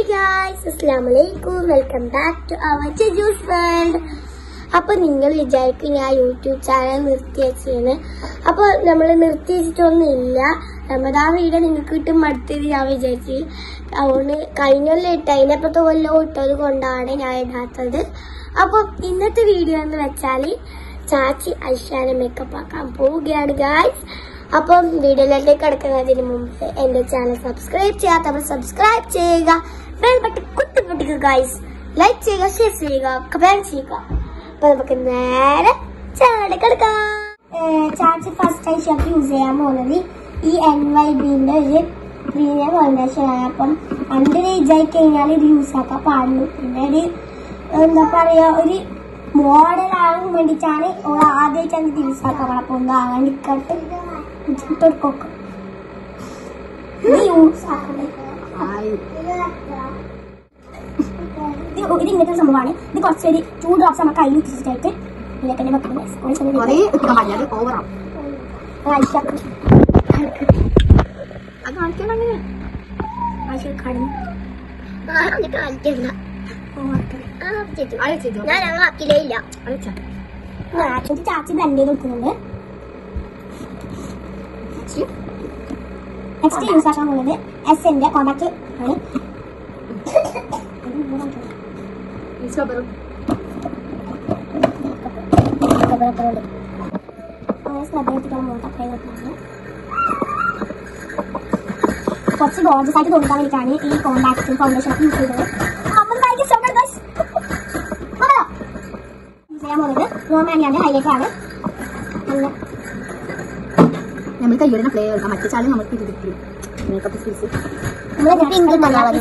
Guys അസ്സാം വലൈക്കും welcome back to our juice world അപ്പൊ നിങ്ങൾ വിചാരിക്കും ഞാൻ യൂട്യൂബ് ചാനൽ നിർത്തി വെച്ചെന്ന് അപ്പൊ നമ്മൾ നിർത്തി വെച്ചിട്ടൊന്നുമില്ല റമദാൻ വീഡിയോ നിങ്ങൾക്ക് കിട്ടും മടുത്തത് ഞാൻ വിചാരിച്ചു അതുകൊണ്ട് കഴിഞ്ഞൊല്ലം ഇട്ട അതിനപ്പത്തെ കൊല്ലം ഇട്ടത് കൊണ്ടാണ് ഞാൻ ഇടാത്തത് അപ്പൊ ഇന്നത്തെ വീഡിയോ എന്ന് വെച്ചാൽ ചാച്ചി ഐഷാനെ മേക്കപ്പ് ആക്കാൻ പോവുകയാണ് ഗായ്സ് അപ്പം വീഡിയോയിലേക്ക് കിടക്കുന്നതിന് മുമ്പ് എന്റെ ചാനൽ സബ്സ്ക്രൈബ് ചെയ്യാത്തവർ സബ്സ്ക്രൈബ് ചെയ്യുക ബെൽ ബട്ടൺ കുത്തി പൊട്ടിക്കുക ഗൈസ് ലൈക്ക് ചെയ്യുക ഷെയർ ചെയ്യുക കമന്റ് ചെയ്യുക അപ്പൊ നമുക്ക് നേരെ ചാനലിൽ കിടക്കാം ചാർജ് ഫസ്റ്റ് ആയി ഷെഫ് യൂസ് ചെയ്യാൻ പോകുന്നത് ഈ എൻ വൈ ബിന്റെ ഒരു പ്രീമിയം ഫൗണ്ടേഷൻ ആണ് അപ്പം അണ്ടർ ഏജ് ആയി കഴിഞ്ഞാൽ ഇത് യൂസ് ആക്കാൻ പാടുള്ളൂ പിന്നെ ഒരു എന്താ പറയാ ഒരു മോഡൽ ആകാൻ വേണ്ടിയിട്ടാണ് ഓൾ ആദ്യമായിട്ടാണ് ഇത് യൂസ് ആക്കാൻ പാടും അപ്പൊ ഒന്ന് ആകാൻ നിൽക്കട്ട് ഇട്ടെടുക്കൊക്കെ ഇത് യൂസ് ആക്കണ്ടേ ഇത് ഇത് ഇങ്ങനത്തെ ഒരു സംഭവമാണ് ഇത് കുറച്ചൊരു ടു ഡ്രോപ്സ് നമുക്ക് കയ്യിൽ ഇട്ടിട്ടായിട്ട് ഇതിലേക്ക് തന്നെ വെക്കുന്നത് കൊറേ എത്തിക്കാൻ പാടില്ല അത് ഓവറാവും ഐഷക്ക് അത് കാണിക്കണ്ട അങ്ങനെ ഐഷക്ക് കടന്നു കളിക്കില്ല അത് ചെയ്തു ഞാൻ ഞങ്ങൾ ആക്കിലേ ഇല്ല അയച്ചാ ആക്ച്വലി ചാച്ചി ബ്ലെൻഡ് ചെയ്ത് കൊടുക്കുന്നുണ്ട് നെക്സ്റ്റ് യൂസ് ആക്കാൻ പോകുന്നത് എസ് എന്റെ കോണ്ടാക്ട് ആണ് ഈസ്റ്റോബറും കുറച്ച് ഗോർജസ് ആയിട്ട് തോന്നിക്കാൻ വേണ്ടിയിട്ടാണ് ഈ കോണ്ടാക്ട് ഫൗണ്ടേഷൻ ഒക്കെ യൂസ് ചെയ്തത് അപ്പം ഭയങ്കര ഇഷ്ടപ്പെട്ട guys. കൊള്ളാം. യൂസ് ചെയ്യാൻ പോകുന്നത് റോമാനിയാണ് ഹൈലൈറ്റ് ആണ് നല്ല നമ്മൾ കയ്യോടെ പ്ലേ ചെയ്യണം മറ്റേ ചാലും നമുക്ക് ഇത് കിട്ടും മേക്കപ്പ് സ്കിൽസ് ഗ്രീൻ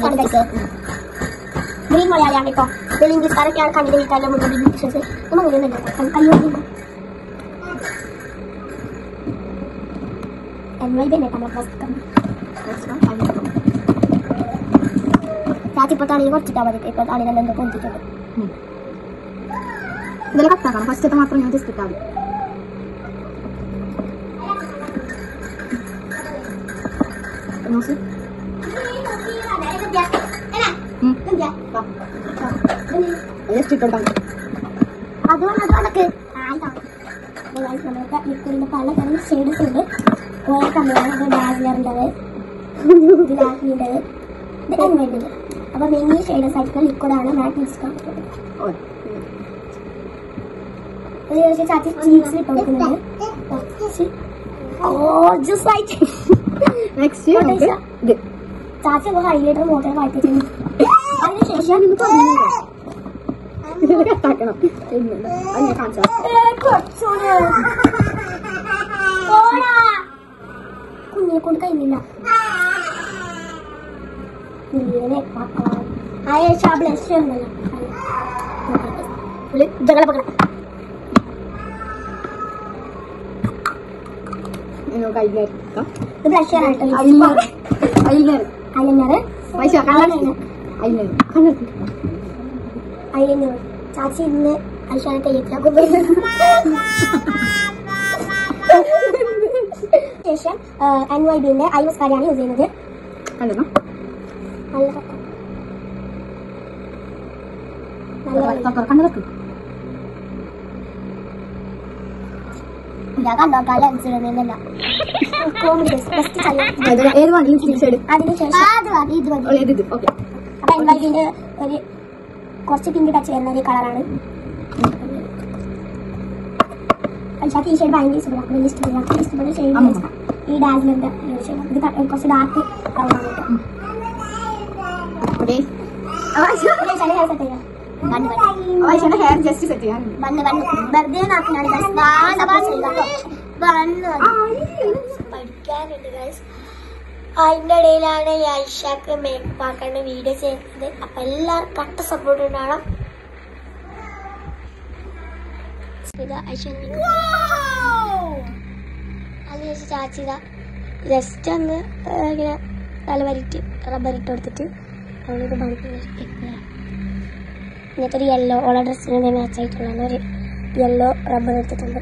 മലയാളിയാണ് കേട്ടോ ഇതിൽ ഇംഗ്ലീഷ്കാരൊക്കെയാണ് കണ്ടിട്ട് വീട്ടാലും മുഴുവൻ ഇംഗ്ലീഷ് നമ്മൾ മുഴുവൻ കയ്യോ എൻവൈ തന്നെ നമ്മുടെ പുസ്തകം ചാച്ചിപ്പത്താണെങ്കിൽ കുറച്ചിട്ടാ മതി ഇപ്പൊ ആണെങ്കിൽ എന്തോ കൊണ്ടിട്ടുണ്ട് ഇതെല്ലാം കട്ടാക്കണം ഫസ്റ്റത്തെ മാത്രം ഞാൻ ജസ്റ്റ് ഇട്ടാൽ നോസ് ജസ്റ്റ് ഇട്ടോട്ടാൽ അതുകൊണ്ട് അതൊക്കെ നമുക്ക് ലിക്വിഡിന്റെ പലതരം ഷെയ്ഡ്സ് ഉണ്ട് ഓരോ കമ്പനിയാണ് ഡാസ്ലറിൻ്റെത് ലാക്കിൻ്റെത് ഇത് എൻവൈഡിൻ്റെ അപ്പൊ മെയിൻ ഷെയ്ഡ്സ് ആയിട്ടുള്ള ലിക്വിഡാണ് മാറ്റ് ലിപ്സ്റ്റിക് ഇത് ചോദിച്ചാൽ ചാച്ചി ചീക്സിൽ ഇട്ട് കൊടുക്കുന്നുണ്ട് കുറച്ച് gorgeous ആയിട്ട് നെക്സ്റ്റ് നമുക്ക് ഇത് ചാച്ചി ഒക്കെ ഹൈലൈറ്റർ മോട്ടർ വായിപ്പിച്ചു അതിനുശേഷം ഇത് കട്ടാക്കണം അത് ഞാൻ കാണിച്ചാൽ കുഞ്ഞിനെ കൊണ്ട് കഴിഞ്ഞില്ല കുഞ്ഞിനെ ആയേഷ ബ്ലഷ് ഉണ്ടല്ലോ ഇതങ്ങളെ പകരം നമുക്ക് അതിലായിരിക്കാം ഇത് ബ്ലഷ് ആണ് ഐലർ ഐലർ ഐലൈനർ പൈസ ഐലർ ഐലർ ഐലൈനർ ചാച്ചി ഇന്ന് ഐഷാനെ തെയ്യത്തിലാക്കും ശേഷം എൻ വൈ ബിന്റെ ഐ മസ്കാരിയാണ് യൂസ് ചെയ്യുന്നത് കണ്ടോ നല്ല കട്ട. നല്ല കളി. കണ്ടു വെക്കും ഞാൻ കണ്ടോക്കാം ലെൻസ് ഇടുന്നില്ല കോമഡി ബെസ്റ്റ് ചല ഏത് വേണം ഈ സൈഡ് അതിനുശേഷം അത് മതി ഇത് മതി ഇത് ഇത് ഓക്കെ അപ്പൊ എന്താ ഇതിന്റെ ഒരു കുറച്ച് പിങ്ക് ടച്ച് വരുന്ന ഒരു കളറാണ് പക്ഷേ ഈ ഷെയ്ഡ് ഭയങ്കര ഇഷ്ടപ്പെടും വലിയ ഇഷ്ടപ്പെടും ഇഷ്ടപ്പെടുന്ന ഷെയ്ഡ് അമ്മ. ഈ ഡാസ്ലിന്റെ ഷെയ്ഡ് ഇത് ക- കുറച്ച് ഡാർക്ക് കളറാണ് കേട്ടോ ഓക്കെ ഇത് ചില ഹെയർ സെറ്റ് ചെയ്യാം ബണ്ണ് ബണ്ണ് ആയിഷയുടെ ഹെയർ ജസ്റ്റ് സെറ്റ് ചെയ്യാൻ ബണ്ണ് ബണ്ണ് വെറുതെ നാട്ടിനാണ് guys. ബണ്ണ് ബണ്ണ് ബണ്ണ് പഠിക്കാനുണ്ട് ഗൈസ് അതിൻ്റെ ഇടയിലാണ് ഈ ഐഷാക്ക് മേക്കപ്പ് ആക്കേണ്ട വീഡിയോ ചെയ്യുന്നത് അപ്പൊ എല്ലാവർക്കും കട്ട സപ്പോർട്ട് ഉണ്ടാവണം ഇതാ ഐഷ അതിനുശേഷം ചാച്ചിത ജസ്റ്റ് ഒന്ന് ആ, ഇങ്ങനെ തലവരിട്ട് റബ്ബറിട്ട് കൊടുത്തിട്ട് അവൾക്ക് ഭംഗി ഇങ്ങനത്തെ ഒരു യെല്ലോ ഓള ഡ്രസ്സിന് മാച്ച് ആയിട്ടുള്ള ഒരു യെല്ലോ റബ്ബർ എടുത്തിട്ടുണ്ട്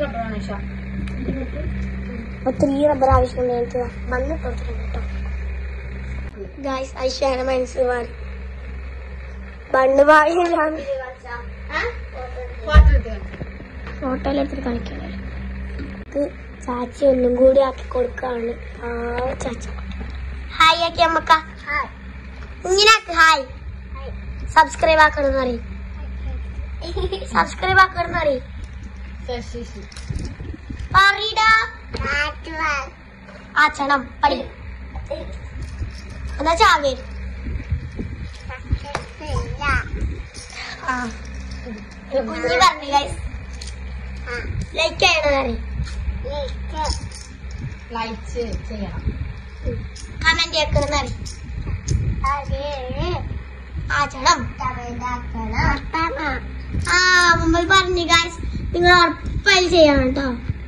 അപ്പൊ ത്രീ റബ്ബർ ആവശ്യമുണ്ട് എനിക്ക് മണ്ണ് കൊടുത്തിട്ടുണ്ട് കേട്ടോ ഗായ്സ് ഐഷാന മനസ്സ് മാറി ബണ്ണ് പാകിലാണ് ഫോട്ടോയിലെടുത്തിട്ട് കളിക്കണല്ലോ ഇത് ചാച്ചി ഒന്നും കൂടി ആക്കി കൊടുക്കാണ് ആ ചാച്ചി ഹായ് ആക്കി അമ്മക്ക ഇങ്ങനെ ആക്ക് ഹായ് സബ്സ്ക്രൈബ് ആക്കണം അറിയും സബ്സ്ക്രൈബ് ആക്കണം അറിയും പറയടാ ആച്ചണം പടി എന്നാ ചാവേ ആ കുഞ്ഞി പറഞ്ഞു ഗൈസ് ലൈക്ക് ചെയ്യണത് അറിയും ലൈക്ക് ചെയ്യണം കമന്റ് കേൾക്കണം അറിയും ആച്ചണം ആ മുമ്പിൽ പറഞ്ഞു ഗൈസ് നിങ്ങൾ ഉറപ്പായി ചെയ്യണം കേട്ടോ